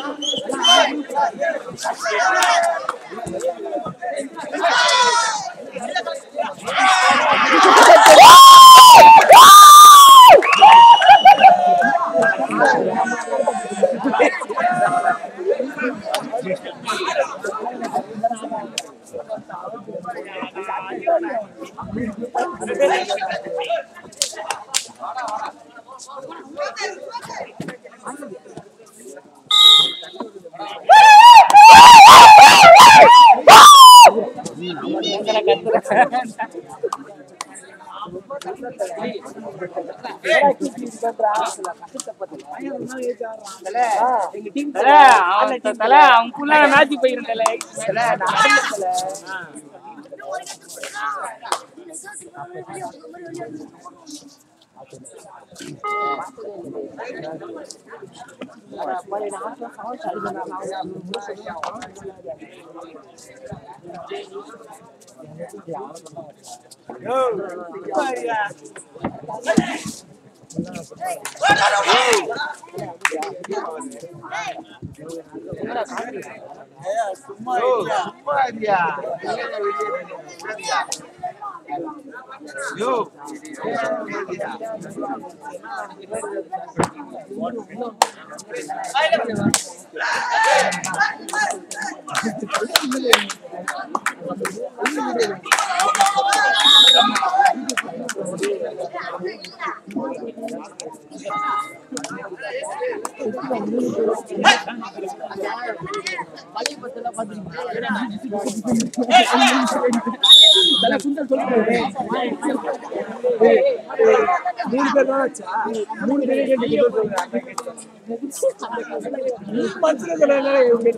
தல, அவன் தல, அவன் புள்ள மேட்ச் போயிருந்தல மூணு பேர் தான் வச்சா மூணு பேரே கேட்டு மனுஷன சொல்ல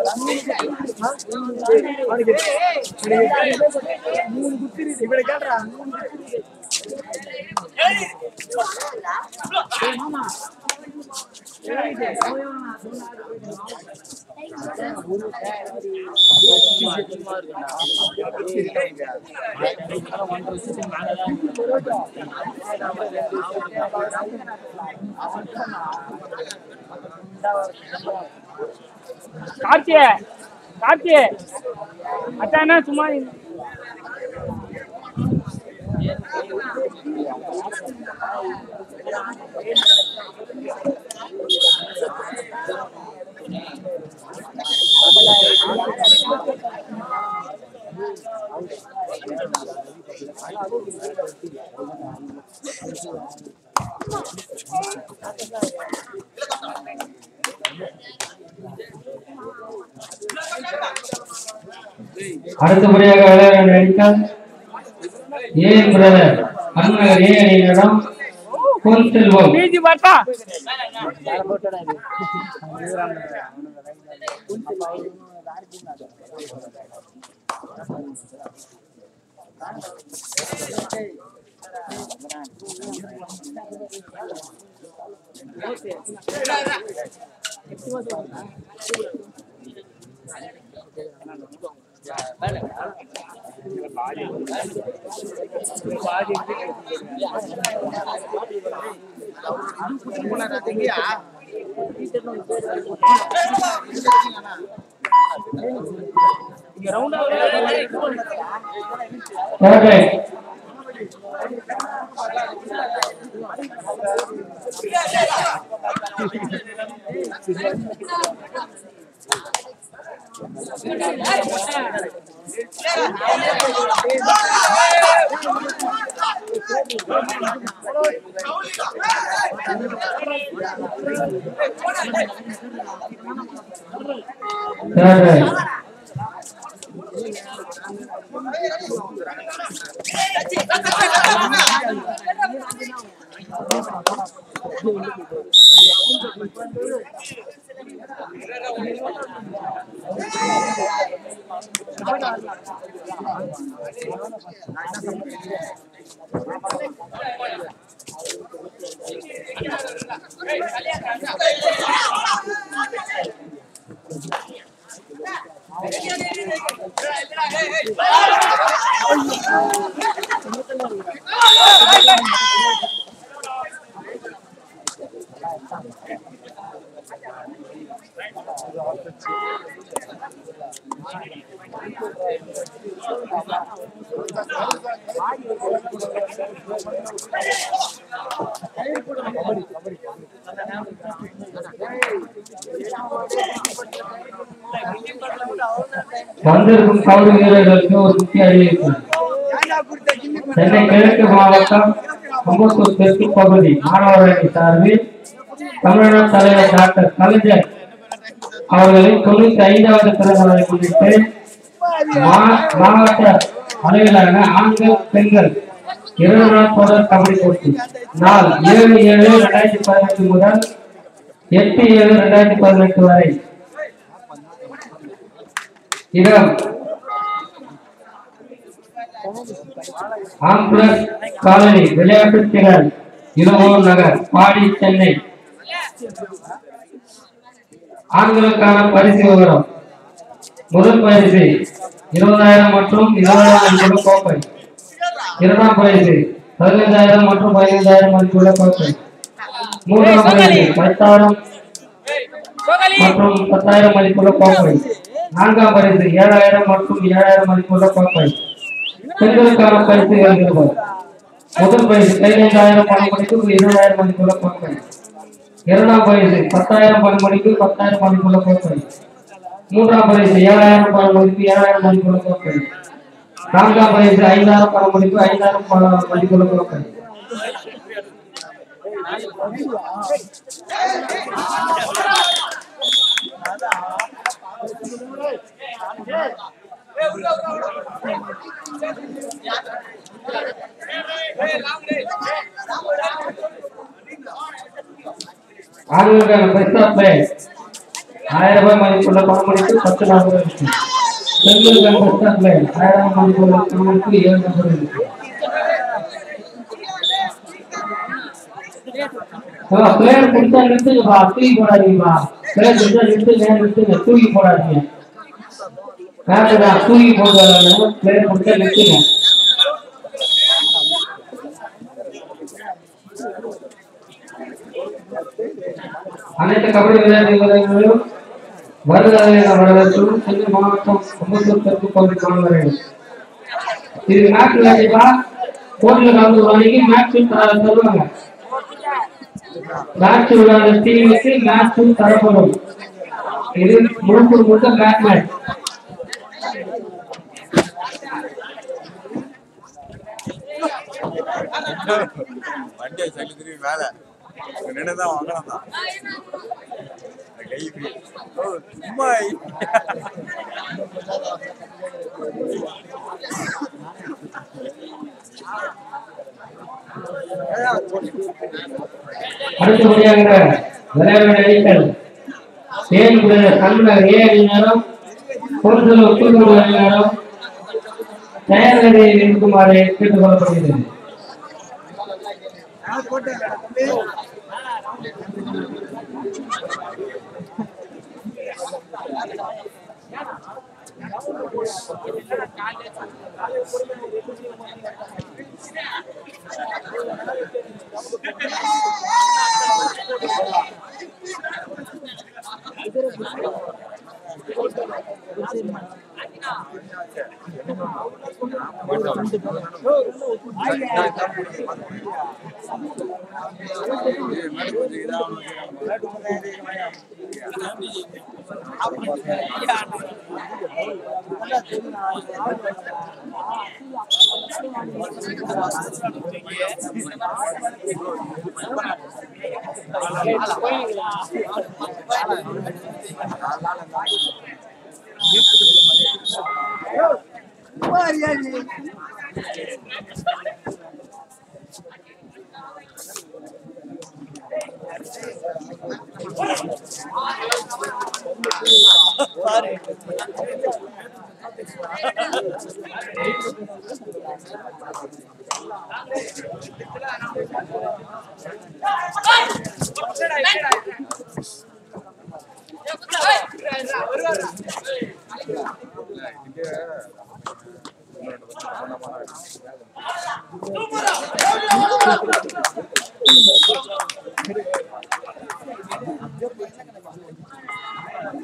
மூணு குத்தி இருக்கு இவனை கேட்டுறா மூணு குத்தி இருக்கு. கார்த்திய கார்த்திய அச்சானா சும்மா இரு. அடுத்தபடியாக விளையாட நினைத்தால் ஏ பிரதர் அருணர் ஏ அணியினரிடம் பொன் செல்வம் மீதி பார்த்தா Third line. Third line. வந்திருக்கும் கபடி வீரர்களுக்கு ஒரு முக்கிய அறிவிப்பு ஏன்டா கொடுத்த கிண்ணி சென்னை கிழக்கு மாவட்டம் அம்பத்தூர் தெற்கு பகுதி மாணவர் அணி சார்பில் தமிழ்நாடு தலைவர் டாக்டர் கலைஞர் அவர்களின் தொண்ணூத்தி ஐந்தாவது பிறந்த நாளை முன்னிட்டு மா- மாவட்ட அளவிலான ஆண்கள் பெண்கள் இருபது நாள் தொடர் கபடி போட்டி நாள் ஏழு ஏழு ரெண்டாயிரத்தி பதினெட்டு முதல் எட்டு ஏழு ரெண்டாயிரத்தி பதினெட்டு வரை இடம் ஆம்புலன்ஸ் காலனி விளையாட்டு திறன் இருவோர் நகர் பாடி சென்னை ஆண்களுக்கான பரிசு விவரம் முதல் பரிசு இருபதாயிரம் மற்றும் இருபதாயிரம் மதிப்புள்ள கோப்பை இரண்டாம் பரிசு பதினைந்தாயிரம் மற்றும் பதினைந்தாயிரம் மதிப்புள்ள கோப்பை மூன்றாம் பரிசு பத்தாயிரம் மற்றும் பத்தாயிரம் மதிப்புள்ள கோப்பை நான்காம் பரிசு ஏழாயிரம் மற்றும் ஏழாயிரம் மதிப்புள்ள கோப்பை பெண்களுக்கான பரிசு வருகிறது முதல் பரிசு பதினைந்தாயிரம் பணமணிக்கு இருபதாயிரம் மதிப்புள்ள கோப்பை இரண்டாம் பரிசு பத்தாயிரம் பணமணிக்கு பத்தாயிரம் மதிப்புள்ள கோப்பை மூன்றாம் பரிசு ஏழாயிரம் பணமணிக்கு ஏழாயிரம் மதிப்புள்ள கோப்பை நான்காம் பரிசு ஐந்தாயிரம் பணமணிக்கு ஐந்தாயிரம் பண- மதிப்புள்ள கோப்பை ஆண்களுக்கான பெஸ்ட் ஆஃப் பிளேயர் ஆயிரம் ரூபாய் மதிப்புள்ள பணமணிக்கு பத்து நபர் இருக்கு பெண்களுக்கான பெஸ்ட் ஆஃப் பிளேயர் ஆயிரம் மதிப்புள்ள பணமணிக்கு ஏழு நபர் இருக்கு பிளேயர் கொடுத்தா நிறுத்துங்கப்பா தூக்கி போடாதீங்கப்பா பிளேயர் கொடுத்தா நிறுத்துங்க நிறுத்துங்க தூக்கி போடாதீங்க கரெக்டு தான் தூக்கி போடுறாங்க பிளேயர் கொடுத்தா நிறுத்துங்க அனைத்து கபடி விளையாட்டு வீரர்களும் வருவதாக வரவேற்கும் சென்னை மாவட்டம் அம்பத்தூர் தெற்கு பகுதி மாணவர்கள் இது மேட்ச் விளையாடிப்பா கோர்ட்ல கலந்து வாங்கி மேட்ச் தருவாங்க மேட்ச் விளையாட டீமுக்கு மேட்ச் தரப்படும் இது முழுக்க முழுக்க மேட்ச் மேட்ச் வண்டியை சைக்கிள் திரும்பி மேல நின்றுதான் வாங்கணும் தான் கை free. ஓ, சும்மா அடுத்தபடியாக விளையாட அணிகள் தேன் தமிழர் ஏ அணியினரும் பொருத்தல் ஒப்புக்கொண்டு அணியினரும் தயார் நிலையில் இருக்குமாறு கேட்டுக் கொள்ளப்படுகிறது நான் போட்டேன் தம்பி சும்மா இருக்கியா நீ?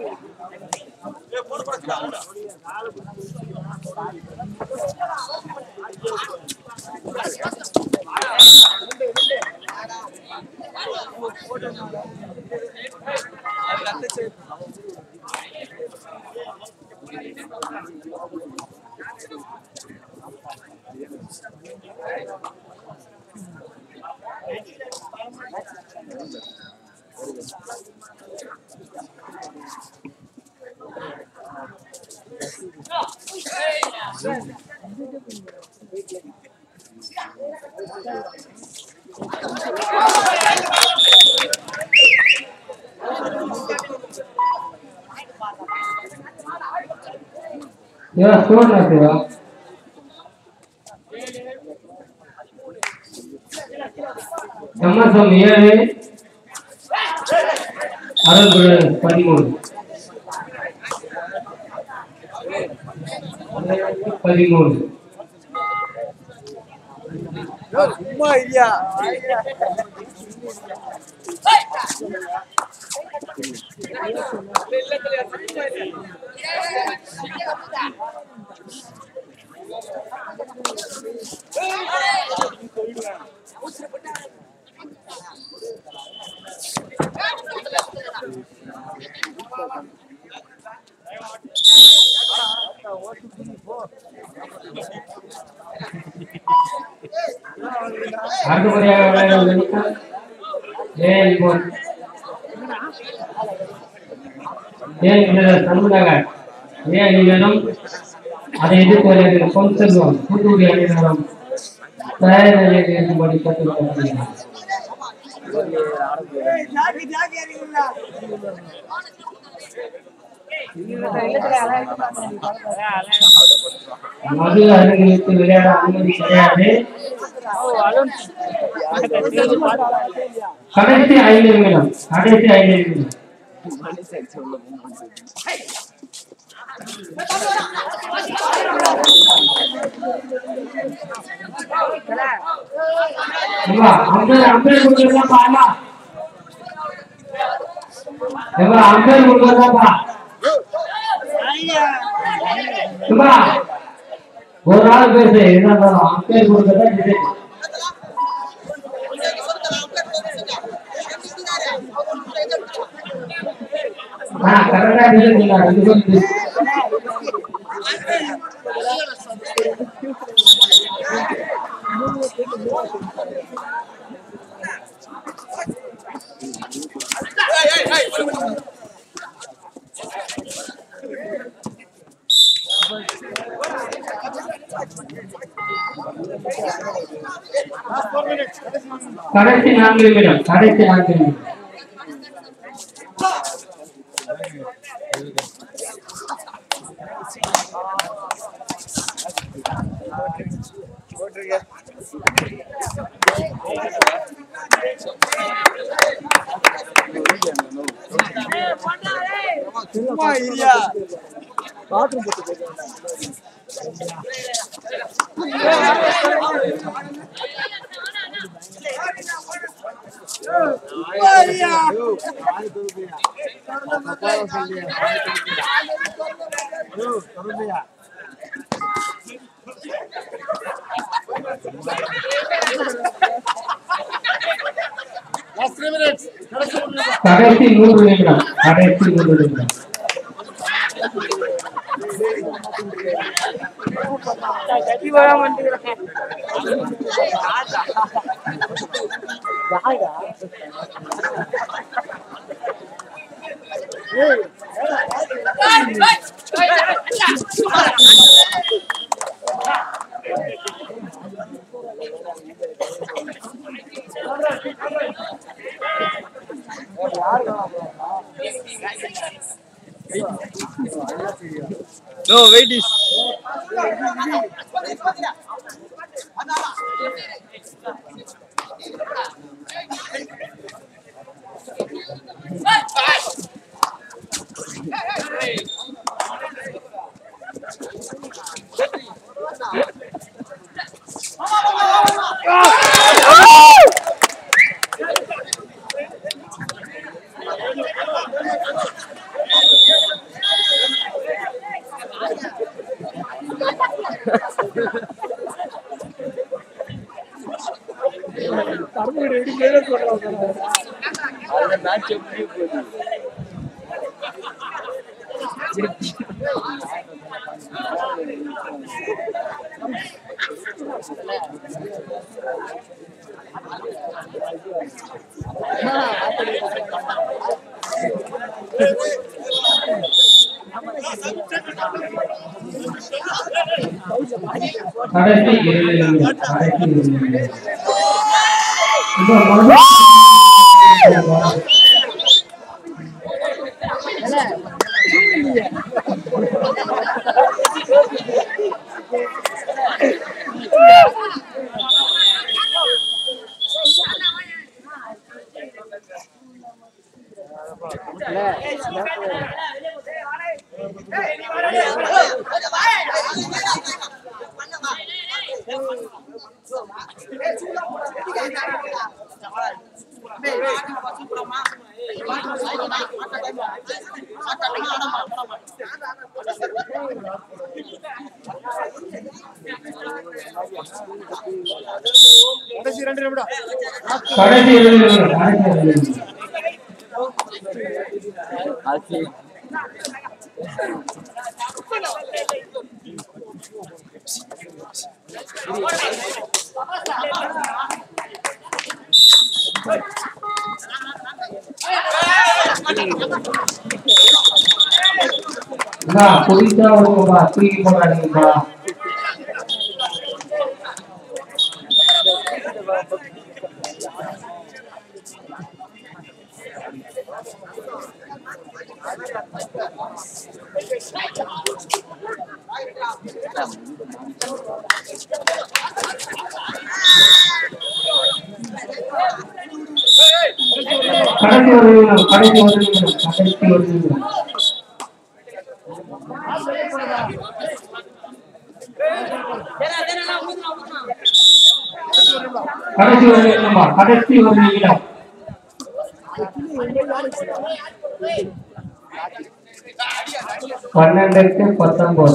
இவா ஸ்கோர் நடத்துவா எம்எஸ்எம் ஏழு அருள்குழு பதிமூணு பதிமூணு சும்மா இல்லையா அடுத்தபடியாக விளையாடுவது ஏஎல் போன் ஏன் இந்த தமிழக ஏன் அணியினரும் அதை எதிர்த்து வருகிற பொன் செல்வம் தூத்துக்குடி அணியினரும் தயார் நிலையில் இருக்கும்படி கேட்டுக்கொள்ளப்படுகிறார் ஏய், ஜாக்கி, ஜாக்கி அறிவுங்களா? மது அருகிலுக்கு விளையாட அனுமதி கிடையாது கடைசி ஐந்து நிமிடம் கடைசி ஐந்து நிமிடம் ஏம்மா, அம்பேர் அம்பேர் கொடுக்கறதா பாருமா ஏம்மா, அம்பேர் கொடுக்கறதாப்பா ஏம்மா, ஒரு ஆள் பேசு என்ன பண்ணலாம் அம்பேர் கொடுக்கறதா டிசைன் ஆ கரெக்டா டிசைன் பண்ணா ரெண்டு பேரும் பேசு. கடைசி நான்கு நிமிடம் கடைசி நான்கு நிமிடம் சும்மா இல்லையா கடைசி மூன்று நிமிடம் கடைசி மூன்று நிமிடம் கட்டி வராம வந்துக்கிறேன் No, wait is. தர்மபுரி எப்படி பேரே சொல்றாங்க அந்த மேட்ச் எப்படி போகுது கடைசி இரண்டு நிமிடம். கடைசி இரண்டு நிமிடம். இப்ப மறு- கடைசி ரெண்டு நிமிடம் கடைசி இரண்டு நிமிடம். கடைசி இரண்டு நிமிடம். அண்ணா, புதுசா வருங்கப்பா தூக்கி போடாதீங்கப்பா கடைசி ஒரு நிமிடம் கடைசி ஒரு நிமிடம் கடைசி ஒரு நிமிடம் கடைசி ஒரு நிமிடமா கடைசி ஒரு நிமிடம் பன்னெண்டுக்கு பத்தொன்பது